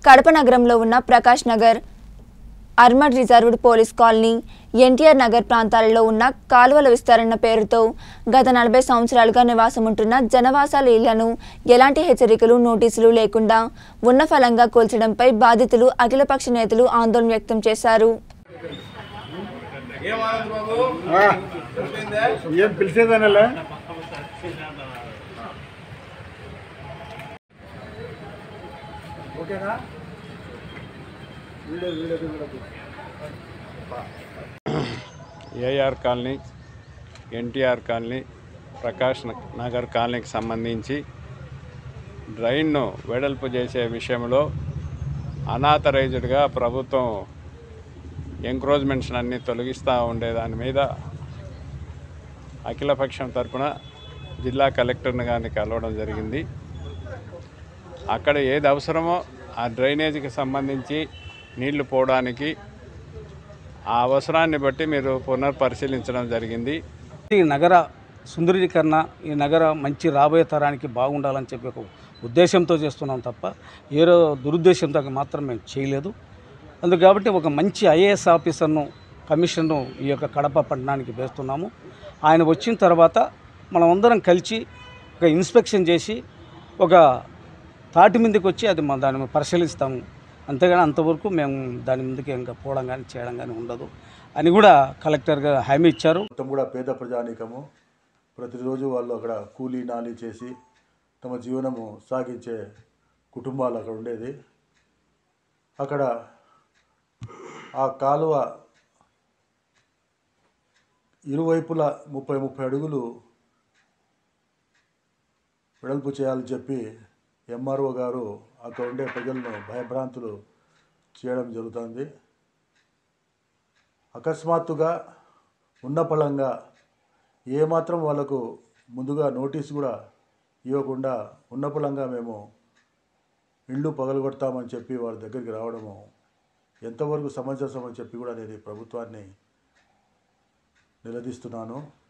కడప నగరంలో ఉన్న Prakash Nagar armed reserved police colony NTR Nagar ప్రాంతాలలో ఉన్న కాలువల విస్తరణ పేరుతో గత నలభై సంవత్సరాలుగా నివాసముంటున్న జనవాసాల ఇళ్లను ఎలాంటి హెచ్చరికలు నోటీసులు లేకుండా ఉన్న ఫలంగా కూల్చడంపై బాధితులు అఖిలపక్ష నేతలు ఆందోళన వ్యక్తం చేశారు ఏం పిలిచేదానలా ఓకేనా video video video AR colony NTR colony Prakash న- నగర్ కాలనీకి సంబంధించి డ్రైన్ను వెడల్పు చేసే విషయంలో అనాథరైజ్డ్గా ప్రభుత్వం ఎంక్రోచ్మెంట్స్ అన్నీ తొలగిస్తూ ఉండే దాని మీద అఖిలపక్షం తరపున జిల్లా కలెక్టర్ని గారిని కలవడం జరిగింది అక్కడ ఏది అవసరమో ఆ డ్రైనేజీకి సంబంధించి నీళ్లు పోవడానికి ఆ అవసరాన్ని బట్టి మీరు పునర్పరిశీలించడం జరిగింది ఈ నగర సుందరీకరణ ఈ నగర మంచి రాబోయే తరానికి బాగుండాలని చెప్పి ఒక ఉద్దేశంతో చేస్తున్నాం తప్ప ఏదో దురుద్దేశంతో మాత్రం మేము చేయలేదు అందుకు కాబట్టి ఒక మంచి ఐఏఎస్ ఆఫీసర్ను కమిషన్ను ఈ యొక్క కడప పట్టణానికి వేస్తున్నాము ఆయన వచ్చిన తర్వాత మనం అందరం కలిసి ఒక ఇన్స్పెక్షన్ చేసి ఒక తాటి మీదకి వచ్చి అది మన దాన్ని పరిశీలిస్తాము అంతేగాని అంతవరకు మేము దాని ముందుకు ఇంకా పోవడం కానీ చేయడం కానీ ఉండదు అని కూడా కలెక్టర్గా హామీ ఇచ్చారు మొత్తం కూడా పేద ప్రజానీకము ప్రతిరోజు వాళ్ళు అక్కడ కూలీ నాలి చేసి తమ జీవనము సాగించే కుటుంబాలు అక్కడ ఉండేది అక్కడ ఆ కాలువ ఇరువైపులా ముప్పై ముప్పై అడుగులు వెడల్పు చేయాలని చెప్పి ఎంఆర్ఓ గారు అక్కడ ఉండే ప్రజలను భయభ్రాంతులు చేయడం జరుగుతుంది అకస్మాత్తుగా ఉన్న పళంగా ఏమాత్రం వాళ్ళకు ముందుగా నోటీస్ కూడా ఇవ్వకుండా ఉన్న పళంగా మేము ఇళ్ళు పగలగొడతామని చెప్పి వాళ్ళ దగ్గరికి రావడము ఎంతవరకు సమంజసం అని చెప్పి కూడా నేను ఈ ప్రభుత్వాన్ని నిలదీస్తున్నాను